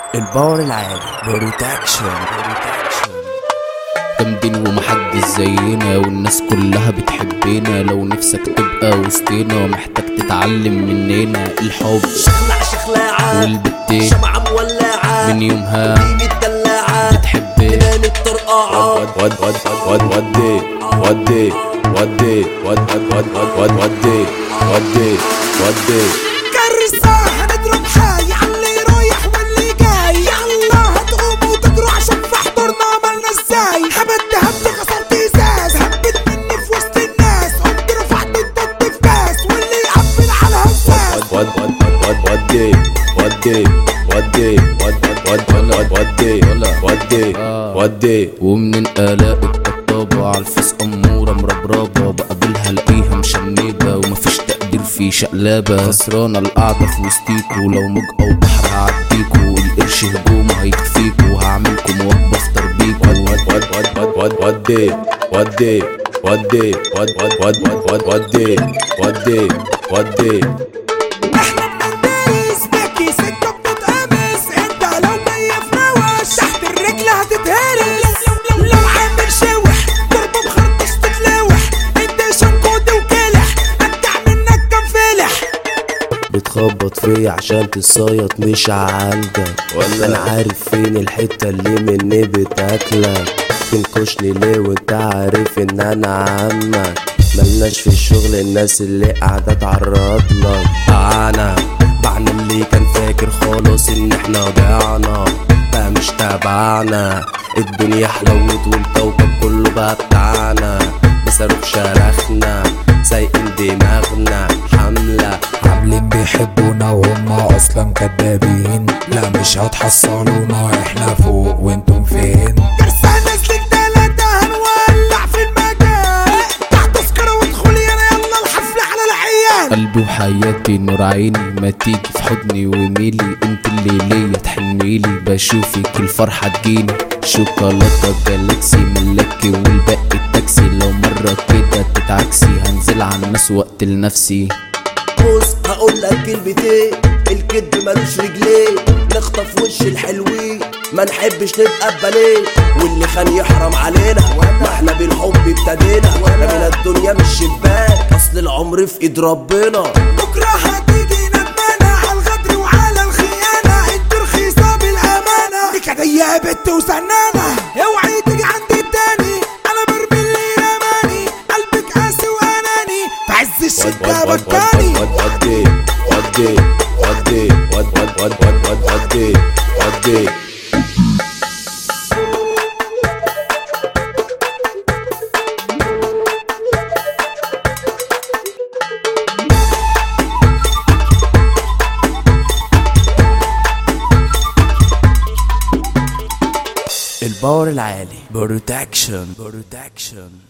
الباور العالي بروتكشن جامدين ومحدش زينا والناس كلها بتحبنا لو نفسك تبقى وسطينا محتاج تتعلم مننا الحب شخلع شخلاعة والبتين شمعة مولعة من يومها دين الدلاعة بتحب بنان الطرقاعة ود ود ود ود ودي ودي ودي ود ود ود ود ودي ودي ودي كرسة هنضرب حي على اللي رايح واللي جاي يلا هتقوموا وتجروا عشان في حضورنا عملنا ازاي هبت هبت كسرت ازاز هبت مني في وسط الناس قمت رفعت الضد في كاس واللي يقفل على هزاز ود ود ود ود ودي ودي ودي ود ود ود ود ودي ودي ودي ومن الالاء الطبطابة على الفيس امورة مربربة بقابلها الاقيها مشنبة ومفيش تقدير في شقلابة خسرانة القعدة في وسطيكوا لو موج او بحر هعديكوا القرش هجوم هيكفيكوا هعملكم وجبة افطر بيكوا ود ود ود ود ود ودي ودي ودي ود ود ود ود ود ودي ودي ودي احنا بنندرس باكي سكة بتتقمص انت لو جاي في نوش تحت الرجل هتتهرس لو عامل شوح ضربة بخرطش تتلوح انت شنكود وكلح ابدع منك كم فلح بتخبط فيا عشان تصيط مش عندك ولا انا عارف فين الحتة اللي مني بتاكلك تنكشني ليه وانت عارف ان انا عمك ملناش في الشغل الناس اللي قاعدة تعرض لك انا بعنا اللي كان فاكر خلاص ان احنا ضيعنا بقى مش تبعنا الدنيا حلوت والكوكب كله بقى بتاعنا بصاروخ شرخنا سايقين دماغنا حملة عاملين بيحبونا وهم اصلا كدابين لا مش هتحصلونا احنا فوق وانتم فين كرسة نزلك تلاتة هنولع في المجال تحت تذكرة وادخلي انا يلا الحفلة على العيال قلبي وحياتي نور عيني ما تيجي في حضني وميلي انت اللي ليا تحنيلي بشوفك الفرحة تجيني شوكولاتة جالاكسي ملاكي والباقي التاكسي لو مرة كده تتعكسي هنزل على الناس وقت لنفسي بص هقول لك كلمتين الكدب ملوش رجلين نخطف وش الحلوين ما نحبش نبقى ببالين واللي خان يحرم علينا ما احنا بالحب ابتدينا رمينا الدنيا مش شباك اصل العمر في ايد ربنا بكرة هتيجي ندمانة على الغدر وعلى الخيانة انت رخيصة بالأمانة دي كده يا بت وسنانة اوعي تيجي عندي تاني انا برمي اللي رماني قلبك قاسي واناني في عز الشدة ود ود بكاني ود ودي ودي ودي ود ود ود ود ود ودي ودي الباور العالي بروتكشن بروتكشن